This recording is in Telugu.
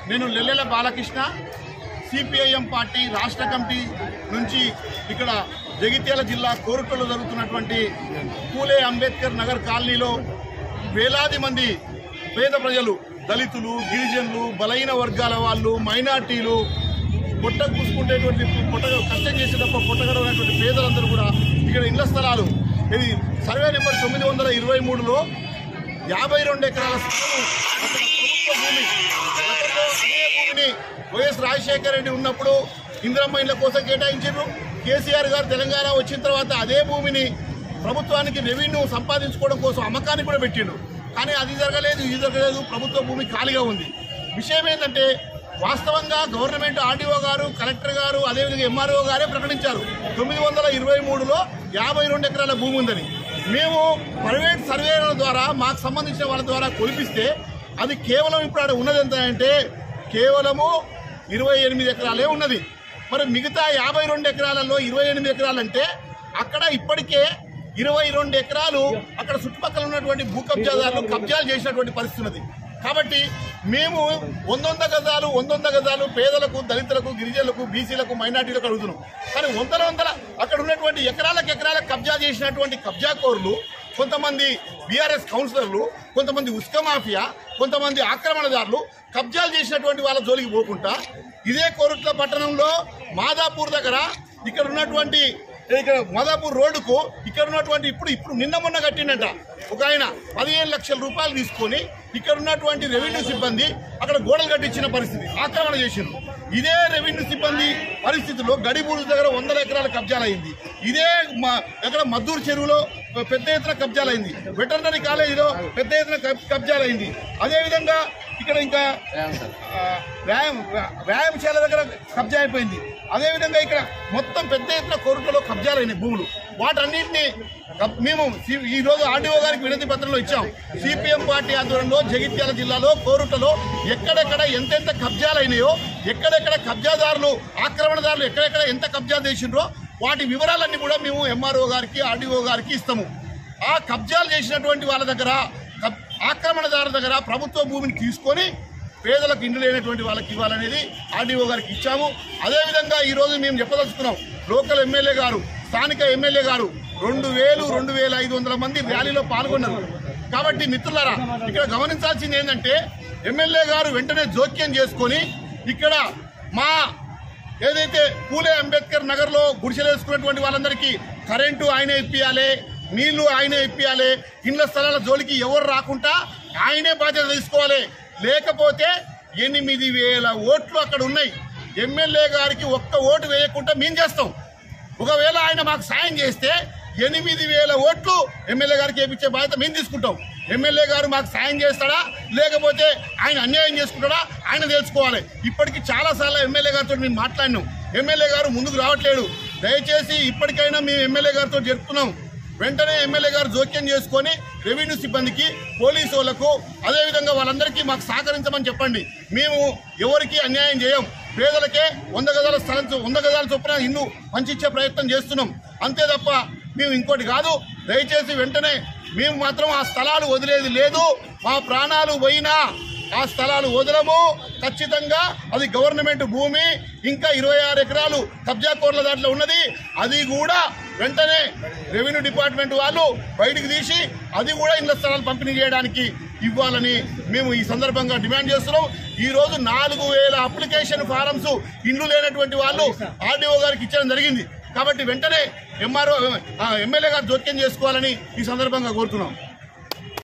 నేను లెల్లెల బాలకృష్ణ సిపిఐఎం పార్టీ రాష్ట్ర కమిటీ నుంచి ఇక్కడ జగిత్యాల జిల్లా కోరుట్లలో జరుగుతున్నటువంటి పూలే అంబేద్కర్ నగర్ కాలనీలో వేలాది మంది పేద ప్రజలు దళితులు గిరిజనులు బలహీన వర్గాల వాళ్ళు మైనార్టీలు పొట్ట కూసుకుంటేటువంటి పొట్ట కష్టం చేసేటప్పుడు పొట్టగడమైనటువంటి పేదలందరూ కూడా ఇక్కడ ఇళ్ల స్థలాలు ఇది సర్వే నెంబర్ తొమ్మిది వందల ఇరవై మూడులో యాభై రెండు ఎకరాల స్థలం అక్కడ ప్రభుత్వ భూమి గతంలో అదే భూమిని వైఎస్ రాజశేఖర రెడ్డి ఉన్నప్పుడు ఇందిరమ్మ ఇళ్ల కోసం కేటాయించారు కేసీఆర్ గారు తెలంగాణ వచ్చిన తర్వాత అదే భూమిని ప్రభుత్వానికి రెవెన్యూ సంపాదించుకోవడం కోసం అమ్మకానికి కూడా పెట్టిండు కానీ అది జరగలేదు ఇది జరగలేదు ప్రభుత్వ భూమి ఖాళీగా ఉంది విషయం ఏంటంటే వాస్తవంగా గవర్నమెంట్ ఆర్డీఓ గారు కలెక్టర్ గారు అదేవిధంగా ఎంఆర్ఓ గారే ప్రకటించారు తొమ్మిది వందల ఇరవై మూడులో యాభై రెండు ఎకరాల భూమి ఉందని మేము ప్రైవేట్ సర్వేల ద్వారా మాకు సంబంధించిన వాళ్ళ ద్వారా కొలిపిస్తే అది కేవలం ఇప్పుడు ఆడ ఉన్నది ఎంత అంటే కేవలము ఇరవై ఎనిమిది ఎకరాలే ఉన్నది మరి మిగతా యాభై రెండు ఎకరాలలో ఇరవై ఎనిమిది ఎకరాలంటే అక్కడ ఇప్పటికే ఇరవై రెండు ఎకరాలు అక్కడ చుట్టుపక్కల ఉన్నటువంటి భూ కబ్జాదారులు కబ్జాలు చేసినటువంటి పరిస్థితి ఉన్నది కాబట్టి మేము వందొంద గజాలు వందొంద గజాలు పేదలకు దళితులకు గిరిజనులకు బీసీలకు మైనార్టీలకు అడుగుతున్నాం కానీ వందల వందల అక్కడ ఉన్నటువంటి ఎకరాలకు ఎకరాలకు కబ్జా చేసినటువంటి కబ్జాకోరులు కొంతమంది బీఆర్ఎస్ కౌన్సిలర్లు కొంతమంది ఉస్క మాఫియా కొంతమంది ఆక్రమణదారులు కబ్జాలు చేసినటువంటి వాళ్ళ జోలికి పోకుండా ఇదే కోరుట్ల పట్టణంలో మాదాపూర్ దగ్గర ఇక్కడ ఉన్నటువంటి ఇక్కడ మాదాపూర్ రోడ్డుకు ఇక్కడ ఉన్నటువంటి ఇప్పుడు ఇప్పుడు నిన్న మొన్న కట్టిండట ఒక ఆయన పదిహేను లక్షల రూపాయలు తీసుకొని ఇక్కడ ఉన్నటువంటి రెవెన్యూ సిబ్బంది అక్కడ గోడలు కట్టించిన పరిస్థితి ఆక్రమణ చేసిండ్రు ఇదే రెవెన్యూ సిబ్బంది పరిస్థితిలో గడిబూరు దగ్గర వందల ఎకరాల కబ్జాలైంది ఇదే మా ఎక్కడ మద్దూరు చెరువులో పెద్ద ఎత్తున కబ్జాలైంది వెటర్నరీ కాలేజీలో పెద్ద ఎత్తున కబ్- కబ్జాలైంది అదేవిధంగా ఇక్కడ ఇంకా ఆ, వ్యాయామ వ్యాయామశాల దగ్గర కబ్జా అయిపోయింది అదేవిధంగా ఇక్కడ మొత్తం పెద్ద ఎత్తున కోరుట్లలో కబ్జాలైన భూములు వాటన్నింటినీ కబ్- మేము సి- ఈ రోజు ఆర్డీఓ గారికి వినతి పత్రంలో ఇచ్చాం సిపిఎం పార్టీ ఆధ్వర్యంలో జగిత్యాల జిల్లాలో కోరుట్లలో ఎక్కడెక్కడ ఎంతెంత కబ్జాలైనాయో ఎక్కడెక్కడ కబ్జాదారులు ఆక్రమణదారులు ఎక్కడెక్కడ ఎంత కబ్జా చేసిండ్రో వాటి వివరాలన్నీ కూడా మేము ఎంఆర్ఓ గారికి ఆర్డీఓ గారికి ఇస్తాము ఆ కబ్జాలు చేసినటువంటి వాళ్ళ దగ్గర కబ్- ఆక్రమణదారుల దగ్గర ప్రభుత్వ భూమిని తీసుకొని పేదలకు ఇండ్లు లేనటువంటి వాళ్ళకి ఇవ్వాలనేది ఆర్డీఓ గారికి ఇచ్చాము అదేవిధంగా ఈరోజు మేము చెప్పదలుచుకున్నాం లోకల్ ఎమ్మెల్యే గారు స్థానిక ఎమ్మెల్యే గారు రెండు వేలు రెండు వేల ఐదు వందల మంది ర్యాలీలో పాల్గొన్నారు కాబట్టి మిత్రులారా ఇక్కడ గమనించాల్సింది ఏంటంటే ఎమ్మెల్యే గారు వెంటనే జోక్యం చేసుకొని ఇక్కడ మా ఏదైతే పూలే అంబేద్కర్ నగర్ లో గుడిసెలు వేసుకున్నటువంటి వాళ్ళందరికీ కరెంటు ఆయనే ఇప్పియాలి నీళ్లు ఆయనే ఇప్పియాలి ఇండ్ల స్థలాల జోలికి ఎవరు రాకుండా ఆయనే బాధ్యత తీసుకోవాలి లేకపోతే ఎనిమిది వేల ఓట్లు అక్కడ ఉన్నాయి ఎమ్మెల్యే గారికి ఒక్క ఓటు వేయకుండా మేము చేస్తాం ఒకవేళ ఆయన మాకు సాయం చేస్తే ఎనిమిది వేల ఓట్లు ఎమ్మెల్యే గారికి వేయించే బాధ్యత మేము తీసుకుంటాం ఎమ్మెల్యే గారు మాకు సాయం చేస్తాడా లేకపోతే ఆయన అన్యాయం చేసుకుంటాడా ఆయన తెలుసుకోవాలి ఇప్పటికి చాలా సార్లు ఎమ్మెల్యే గారితో మేము మాట్లాడినాం ఎమ్మెల్యే గారు ముందుకు రావట్లేడు దయచేసి ఇప్పటికైనా మేము ఎమ్మెల్యే గారితో జరుపుతున్నాం వెంటనే ఎమ్మెల్యే గారు జోక్యం చేసుకొని రెవెన్యూ సిబ్బందికి పోలీసు వాళ్లకు అదేవిధంగా వాళ్ళందరికీ మాకు సహకరించమని చెప్పండి మేము ఎవరికి అన్యాయం చేయం పేదలకే వంద గదాల స్థలం చొ- వంద గదాల చొప్పున ఇల్లు పంచిచ్చే ప్రయత్నం చేస్తున్నాం అంతే తప్ప మేము ఇంకోటి కాదు దయచేసి వెంటనే మేము మాత్రం ఆ స్థలాలు వదిలేది లేదు మా ప్రాణాలు పోయినా ఆ స్థలాలు వదలము ఖచ్చితంగా అది గవర్నమెంట్ భూమి ఇంకా ఇరవై ఆరు ఎకరాలు కబ్జా కోర్ల దాంట్లో ఉన్నది అది కూడా వెంటనే రెవెన్యూ డిపార్ట్మెంట్ వాళ్ళు బయటికి తీసి అది కూడా ఇళ్ల స్థలాలు పంపిణీ చేయడానికి ఇవ్వాలని మేము ఈ సందర్భంగా డిమాండ్ చేస్తున్నాం ఈ రోజు నాలుగు వేల అప్లికేషన్ ఫారమ్స్ ఇండ్లు లేనటువంటి వాళ్ళు ఆర్డీఓ గారికి ఇచ్చడం జరిగింది కాబట్టి వెంటనే ఎంఆర్ఓ ఎమ్మెల్యే గారు జోక్యం చేసుకోవాలని ఈ సందర్భంగా కోరుతున్నాం